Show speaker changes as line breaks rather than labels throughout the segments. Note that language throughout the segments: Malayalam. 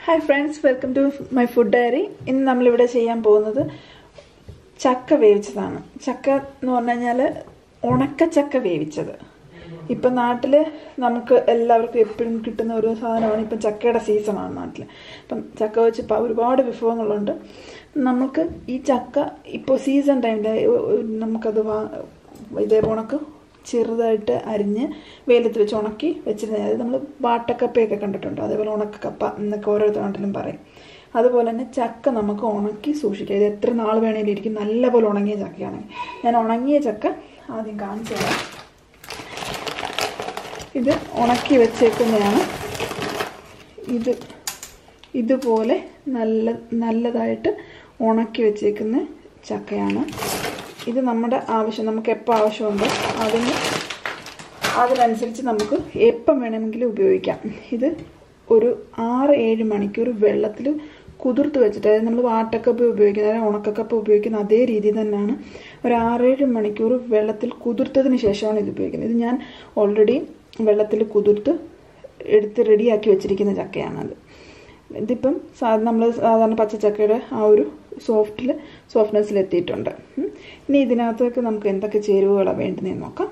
Hi friends welcome to my food diary ഇന്ന് നമ്മളിവിടെ ചെയ്യാൻ പോകുന്നത് ചക്ക വേവിച്ചതാണ് ചക്ക എന്ന് പറഞ്ഞു കഴിഞ്ഞാൽ ഉണക്കച്ചക്ക വേവിച്ചത് ഇപ്പം നാട്ടിൽ നമുക്ക് എല്ലാവർക്കും എപ്പോഴും കിട്ടുന്ന ഒരു സാധനമാണ് ഇപ്പം ചക്കയുടെ സീസണാണ് നാട്ടിൽ അപ്പം ചക്ക വെച്ച് പ- ഒരുപാട് വിഭവങ്ങളുണ്ട് നമുക്ക് ഈ ചക്ക ഇപ്പോൾ സീസൺ ടൈമിൽ നമുക്കത് വാ ഇതേ ഉണക്ക് ചെറുതായിട്ട് അരിഞ്ഞ് വെയിലത്ത് വെച്ച് ഉണക്കി വെച്ചിരുന്നത് അതായത് നമ്മൾ വാട്ടക്കപ്പയൊക്കെ കണ്ടിട്ടുണ്ട് അതേപോലെ ഉണക്കക്കപ്പ എന്നൊക്കെ ഓരോരുത്തർ നാട്ടിലും പറയും അതുപോലെ തന്നെ ചക്ക നമുക്ക് ഉണക്കി സൂക്ഷിക്കാം ഇത് എത്ര നാൾ വേണേലും ഇരിക്കും നല്ലപോലെ ഉണങ്ങിയ ചക്കയാണെങ്കിൽ ഞാൻ ഉണങ്ങിയ ചക്ക ആദ്യം കാണിച്ചു തരാം ഇത് ഉണക്കി വെച്ചേക്കുന്നതാണ് ഇത് ഇതുപോലെ നല്ല നല്ലതായിട്ട് ഉണക്കി വെച്ചേക്കുന്ന ചക്കയാണ് ഇത് നമ്മുടെ ആവശ്യം നമുക്ക് എപ്പോൾ ആവശ്യമുണ്ടോ അതിന് അതിനനുസരിച്ച് നമുക്ക് എപ്പം വേണമെങ്കിലും ഉപയോഗിക്കാം ഇത് ഒരു ആറ് ഏഴ് മണിക്കൂർ വെള്ളത്തിൽ കുതിർത്ത് വെച്ചിട്ട് അതായത് നമ്മൾ വാട്ടക്കപ്പ് ഉപയോഗിക്കുന്ന അതായത് ഉണക്കക്കപ്പ് ഉപയോഗിക്കുന്ന അതേ രീതി തന്നെയാണ് ഒരു ആറേഴ് മണിക്കൂർ വെള്ളത്തിൽ കുതിർത്തതിന് ശേഷമാണ് ഇത് ഉപയോഗിക്കുന്നത് ഇത് ഞാൻ ഓൾറെഡി വെള്ളത്തിൽ കുതിർത്ത് എടുത്ത് റെഡിയാക്കി വെച്ചിരിക്കുന്ന ചക്കയാണത് ഇതിപ്പം സാ നമ്മൾ സാധാരണ പച്ചച്ചക്കയുടെ ആ ഒരു സോഫ്റ്റിൽ സോഫ്റ്റ്നെസ്സിൽ എത്തിയിട്ടുണ്ട് ഉം. ഇനി ഇതിനകത്തേക്ക് നമുക്ക് എന്തൊക്കെ ചേരുവകളാണ് വേണ്ടതെന്ന് നോക്കാം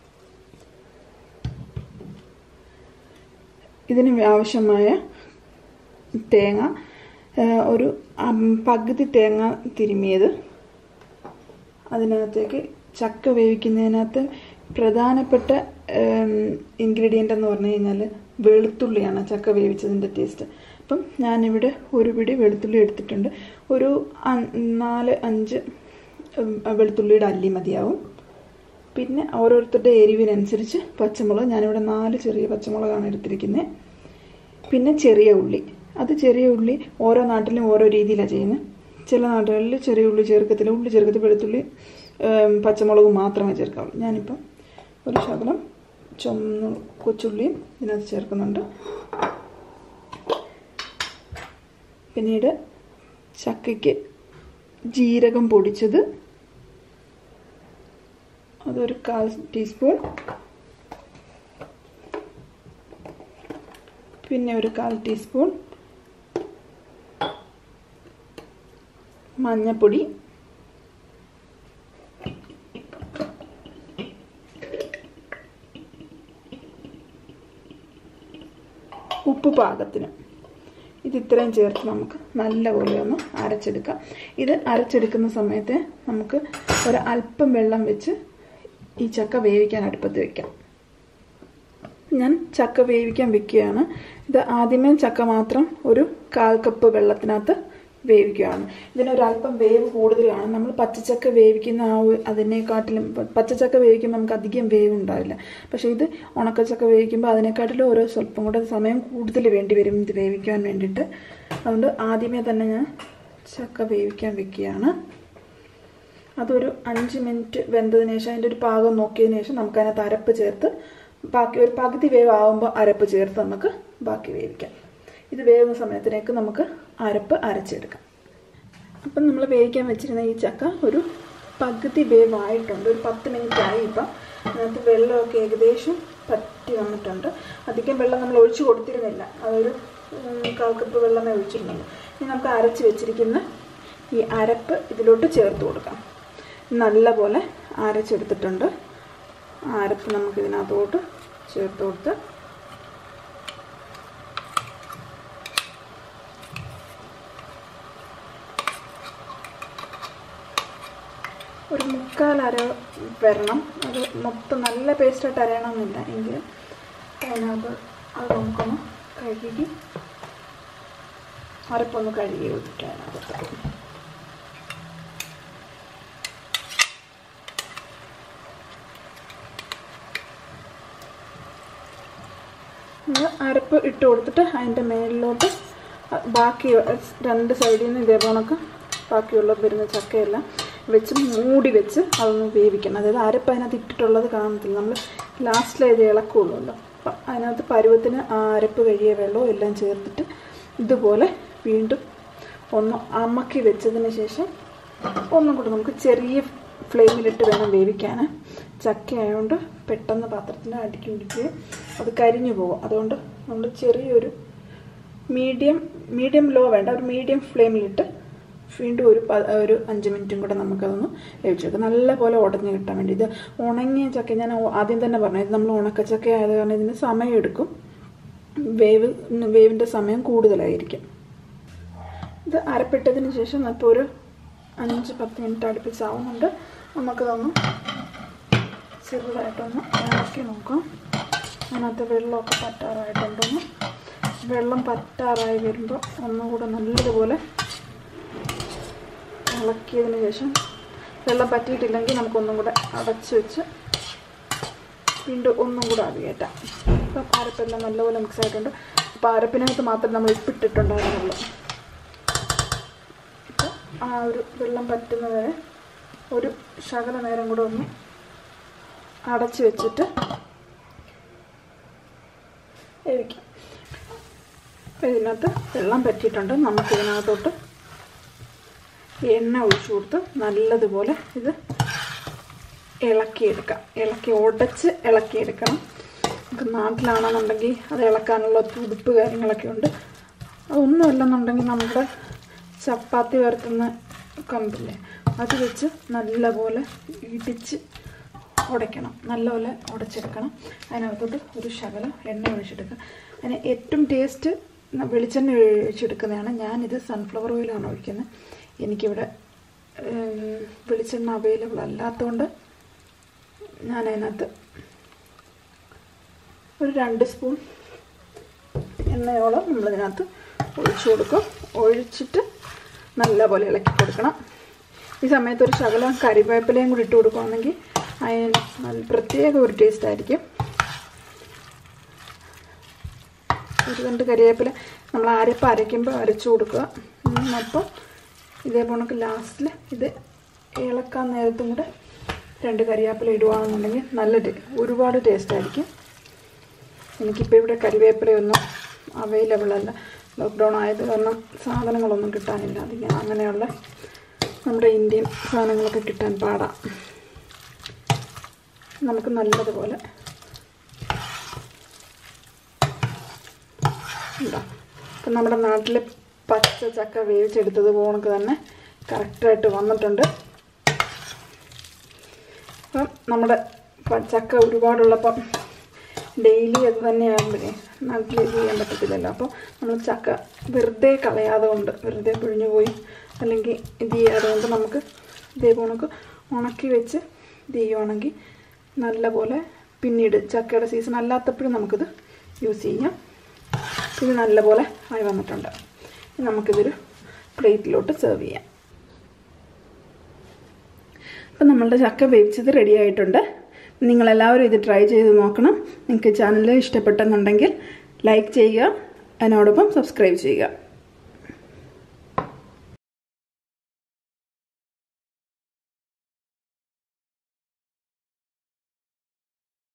ഇതിന് ആവശ്യമായ തേങ്ങ ആ, ഒരു അം- പകുതി തേങ്ങ തിരുമിയത് അതിനകത്തേക്ക് ചക്ക വേവിക്കുന്നതിനകത്ത് പ്രധാനപ്പെട്ട ഇൻഗ്രീഡിയൻ്റ് എന്ന് പറഞ്ഞു കഴിഞ്ഞാൽ വെളുത്തുള്ളിയാണ് ചക്ക വേവിച്ചതിൻ്റെ ടേസ്റ്റ് അപ്പം ഞാനിവിടെ ഒരു പിടി വെളുത്തുള്ളി എടുത്തിട്ടുണ്ട് ഒരു അ- നാല് അഞ്ച് ഉം, വെളുത്തുള്ളിയുടെ അല്ലി മതിയാവും പിന്നെ ഓരോരുത്തരുടെ എരിവിനനുസരിച്ച് പച്ചമുളക് ഞാനിവിടെ നാല് ചെറിയ പച്ചമുളകാണ് എടുത്തിരിക്കുന്നത് പിന്നെ ചെറിയ ഉള്ളി അത് ചെറിയ ഉള്ളി ഓരോ നാട്ടിലും ഓരോ രീതിയിലാണ് ചെയ്യുന്നത് ചില നാടുകളിൽ ചെറിയ ഉള്ളി ചേർക്കത്തില്ല ഉള്ളി ചേർക്കത്തിൽ വെളുത്തുള്ളി ഏം, പച്ചമുളക് മാത്രമേ ചേർക്കാവുള്ളൂ ഞാനിപ്പം ഒരു ശകലം ചുമന്ന കൊച്ചുള്ളിയും ഇതിനകത്ത് ചേർക്കുന്നുണ്ട് പിന്നീട് ചക്കയ്ക്ക് ജീരകം പൊടിച്ചത് അതൊരു കാൽ ടീസ്പൂൺ പിന്നെ ഒരു കാൽ ടീസ്പൂൺ മഞ്ഞപ്പൊടി ഉപ്പ് പാകത്തിന് ഇത് ഇത്രയും ചേർത്ത് നമുക്ക് നല്ലപോലെ ഒന്ന് അരച്ചെടുക്കാം ഇത് അരച്ചെടുക്കുന്ന സമയത്ത് നമുക്ക് ഒരു അല്പം വെള്ളം വെച്ച് ഈ ചക്ക വേവിക്കാൻ അടുപ്പത്ത് വെക്കാം ഞാൻ ചക്ക വേവിക്കാൻ വെക്കുകയാണ് ഇത് ആദ്യമേ ചക്ക മാത്രം ഒരു കാൽ കപ്പ് വെള്ളത്തിനകത്ത് വേവിക്കുകയാണ് ഇതിനൊരല്പം വേവ് കൂടുതലാണ് നമ്മൾ പച്ചച്ചക്ക വേവിക്കുന്ന ആ ഒരു അതിനെക്കാട്ടിലും പ- പച്ചച്ചക്ക വേവിക്കുമ്പോൾ നമുക്ക് അധികം വേവ് ഉണ്ടാവില്ല പക്ഷേ ഇത് ഉണക്കച്ചക്ക വേവിക്കുമ്പോൾ അതിനെക്കാട്ടിലും ഓരോ സ്വല്പം കൂടെ സമയം കൂടുതൽ വേണ്ടി വരും ഇത് വേവിക്കാൻ വേണ്ടിയിട്ട് അതുകൊണ്ട് ആദ്യമേ തന്നെ ഞാൻ ചക്ക വേവിക്കാൻ വെക്കുകയാണ് അതൊരു അഞ്ച് മിനിറ്റ് വെന്തതിന് ശേഷം അതിൻ്റെ ഒരു പാകം നോക്കിയതിന് ശേഷം നമുക്ക് അതിനകത്ത് അരപ്പ് ചേർത്ത് ബാക്കി ഒരു പകുതി വേവ് ആകുമ്പോൾ അരപ്പ് ചേർത്ത് നമുക്ക് ബാക്കി വേവിക്കാം ഇത് വേവുന്ന സമയത്തിലേക്ക് നമുക്ക് അരപ്പ് അരച്ചെടുക്കാം അപ്പം നമ്മൾ വേവിക്കാൻ വെച്ചിരുന്ന ഈ ചക്ക ഒരു പകുതി വേവായിട്ടുണ്ട് ഒരു പത്ത് മിനിറ്റ് ആയി ഇപ്പം അതിനകത്ത് വെള്ളമൊക്കെ ഏകദേശം പറ്റി വന്നിട്ടുണ്ട് അധികം വെള്ളം നമ്മൾ ഒഴിച്ചു കൊടുത്തിരുന്നില്ല അതൊരു ഉം, കാൽ കപ്പ് വെള്ളമേ ഒഴിച്ചിരുന്നുള്ളൂ ഇനി നമുക്ക് അരച്ച് വെച്ചിരിക്കുന്ന ഈ അരപ്പ് ഇതിലോട്ട് ചേർത്ത് കൊടുക്കാം നല്ലപോലെ അരച്ചെടുത്തിട്ടുണ്ട് ആ അരപ്പ് നമുക്ക് ഇതിനകത്തോട്ട് ചേർത്ത് കൊടുത്ത് ഒരു മുക്കാൽ അര വരണം അത് മൊത്തം നല്ല പേസ്റ്റായിട്ട് അരയണമെന്നില്ല എങ്കിലും അതിനകത്ത് അത് നമുക്കൊന്ന് കഴുകി അരപ്പൊന്ന് കഴുകി വിട്ടിട്ട് അതിനകത്ത് നമ്മൾ അരപ്പ് ഇട്ട് കൊടുത്തിട്ട് അതിൻ്റെ മേളിലോട്ട് ബാക്കി രണ്ട് സൈഡിൽ നിന്ന് ഇതേപോണക്ക് ബാക്കിയുള്ള വരുന്ന ചക്കയെല്ലാം വെച്ച് മൂടി വെച്ച് അതൊന്ന് വേവിക്കണം അതായത് അരപ്പ് അതിനകത്ത് ഇട്ടിട്ടുള്ളത് കാണത്തില്ല നമ്മൾ ലാസ്റ്റിൽ ഇത് ഇളക്കുള്ളൂല്ലോ അപ്പം അതിനകത്ത് പരുവത്തിന് ആ അരപ്പ് കഴിയ വെള്ളവും എല്ലാം ചേർത്തിട്ട് ഇതുപോലെ വീണ്ടും ഒന്ന് അമക്കി വെച്ചതിന് ശേഷം ഒന്നും കൂടെ നമുക്ക് ചെറിയ ഫ്ലെയിമിലിട്ട് വേണം വേവിക്കാൻ ചക്ക ആയതുകൊണ്ട് പെട്ടെന്ന് പാത്രത്തിന് അടിക്ക് പിടിക്കുകയും അത് കരിഞ്ഞു പോകും അതുകൊണ്ട് നമ്മൾ ചെറിയൊരു മീഡിയം മീഡിയം ലോ വേണ്ട ഒരു മീഡിയം ഫ്ലെയിമിലിട്ട് വീണ്ടും ഒരു പ- ഒരു അഞ്ച് മിനിറ്റും കൂടെ നമുക്കതൊന്ന് വേവിച്ചെടുക്കാം നല്ലപോലെ ഉടഞ്ഞ് കിട്ടാൻ വേണ്ടി ഇത് ഉണങ്ങിയ ചക്ക ഞാൻ ഓ- ആദ്യം തന്നെ പറഞ്ഞു ഇത് നമ്മൾ ഉണക്കച്ചക്ക ആയത് കാരണം ഇതിന് സമയമെടുക്കും വേവ് വേവിൻ്റെ സമയം കൂടുതലായിരിക്കും ഇത് അരപ്പെട്ടതിന് ശേഷം ഇപ്പോൾ ഒരു അഞ്ച് പത്ത് മിനിറ്റ് അടുപ്പിച്ചാവുന്നുണ്ട് നമുക്കതൊന്ന് ചെറുതായിട്ടൊന്ന് ഇളക്കി നോക്കാം അതിനകത്ത് വെള്ളമൊക്കെ പറ്റാറായിട്ടുണ്ടോന്ന് വെള്ളം പറ്റാറായി വരുമ്പോൾ ഒന്നുകൂടെ നല്ലതുപോലെ ഇളക്കിയതിന് ശേഷം വെള്ളം പറ്റിയിട്ടില്ലെങ്കിൽ നമുക്കൊന്നും കൂടെ അടച്ച് വെച്ച് വീണ്ടും ഒന്നും കൂടെ ആവി കയറ്റാം ഇപ്പം അരപ്പെല്ലാം നല്ലപോലെ മിക്സ് ആയിട്ടുണ്ട് അപ്പോൾ അരപ്പിനകത്ത് മാത്രം നമ്മൾ ഉപ്പിട്ടിട്ടുണ്ടായിരുന്നുള്ളൂ അപ്പോൾ ആ ഒരു വെള്ളം പറ്റുന്നവരെ ഒരു ശകല നേരം കൂടെ ഒന്ന് അടച്ച് വെച്ചിട്ട് വേവിക്കാം അപ്പോൾ ഇതിനകത്ത് വെള്ളം പറ്റിയിട്ടുണ്ട് നമുക്കിതിനകത്തോട്ട് എണ്ണ ഒഴിച്ചു കൊടുത്ത് നല്ലതുപോലെ ഇത് ഇളക്കിയെടുക്കാം ഇളക്കി ഉടച്ച് ഇളക്കിയെടുക്കണം നമുക്ക് നാട്ടിലാണെന്നുണ്ടെങ്കിൽ അത് ഇളക്കാനുള്ള തുടുപ്പ് കാര്യങ്ങളൊക്കെ ഉണ്ട് അതൊന്നുമല്ലെന്നുണ്ടെങ്കിൽ നമ്മുടെ ചപ്പാത്തി വരത്തുന്ന കമ്പില്ലേ അത് വെച്ച് നല്ലപോലെ ഇടിച്ച് ഉടയ്ക്കണം നല്ലപോലെ ഉടച്ചെടുക്കണം അതിനകത്തോട്ട് ഒരു ശകലം എണ്ണ ഒഴിച്ചെടുക്കുക അതിന് ഏറ്റവും ടേസ്റ്റ് വെളിച്ചെണ്ണ ഒഴിച്ചെടുക്കുന്നതാണ് ഞാനിത് സൺഫ്ലവർ ഓയിലാണ് ഒഴിക്കുന്നത് എനിക്കിവിടെ ഉം, വെളിച്ചെണ്ണ അവൈലബിൾ അല്ലാത്തതുകൊണ്ട് ഞാൻ അതിനകത്ത് ഒരു രണ്ട് സ്പൂൺ എണ്ണയോളം നമ്മളിതിനകത്ത് ഒഴിച്ചു കൊടുക്കും ഒഴിച്ചിട്ട് നല്ലപോലെ ഇളക്കി കൊടുക്കണം ഈ സമയത്ത് ഒരു ശകലം കറിവേപ്പിലയും കൂടി ഇട്ട് കൊടുക്കുകയാണെങ്കിൽ അതിന് നല്ല പ്രത്യേക ഒരു ടേസ്റ്റ് ആയിരിക്കും ഒരു രണ്ട് കറിവേപ്പില നമ്മൾ അരപ്പ് അരയ്ക്കുമ്പോൾ അരച്ചു കൊടുക്കുക ഉം, അപ്പം ഇതേപോലെ നമുക്ക് ലാസ്റ്റിൽ ഇത് ഇളക്കാൻ നേരത്തും കൂടെ രണ്ട് കറിവേപ്പില ഇടുകയാണെന്നുണ്ടെങ്കിൽ നല്ല ടേ- ഒരുപാട് ടേസ്റ്റ് ആയിരിക്കും എനിക്കിപ്പോൾ ഇവിടെ കറിവേപ്പിലയൊന്നും അവൈലബിൾ അല്ല ലോക്ക്ഡൗൺ ആയത് കാരണം സാധനങ്ങളൊന്നും കിട്ടാനില്ല അതിങ്ങനെ അങ്ങനെയുള്ള നമ്മുടെ ഇന്ത്യൻ സാധനങ്ങളൊക്കെ കിട്ടാൻ പാടാം നമുക്ക് നല്ലതുപോലെ ഉണ്ടോ അപ്പം നമ്മുടെ നാട്ടിൽ പച്ച ചക്ക വേവിച്ചെടുത്തത് പോണക്ക് തന്നെ കറക്റ്റായിട്ട് വന്നിട്ടുണ്ട് അപ്പം നമ്മുടെ പ- ചക്ക ഒരുപാടുള്ളപ്പം ഡെയിലി അത് തന്നെയാകുമ്പോഴേ നാട്ടിൽ ഇത് ചെയ്യാൻ പറ്റത്തില്ലല്ലോ അപ്പോൾ നമ്മൾ ചക്ക വെറുതെ കളയാതെ കൊണ്ട് വെറുതെ പിഴിഞ്ഞു പോയി അല്ലെങ്കിൽ ഇത് ചെയ്യാതെ കൊണ്ട് നമുക്ക് ഇതേപോണക്ക് ഉണക്കി വെച്ച് ഇത് ചെയ്യുവാണെങ്കിൽ നല്ലപോലെ പിന്നീട് ചക്കയുടെ സീസൺ അല്ലാത്തപ്പോഴും നമുക്കിത് യൂസ് ചെയ്യാം ഇത് നല്ലപോലെ ആയി വന്നിട്ടുണ്ട് ഇനി നമുക്കിതൊരു പ്ലേറ്റിലോട്ട് സെർവ് ചെയ്യാം അപ്പം നമ്മളുടെ ചക്ക വേവിച്ചത് റെഡി ആയിട്ടുണ്ട് നിങ്ങളെല്ലാവരും ഇത് ട്രൈ ചെയ്ത് നോക്കണം നിങ്ങൾക്ക് ചാനൽ ഇഷ്ടപ്പെട്ടെന്നുണ്ടെങ്കിൽ ലൈക്ക് ചെയ്യുക അതിനോടൊപ്പം സബ്സ്ക്രൈബ് ചെയ്യുക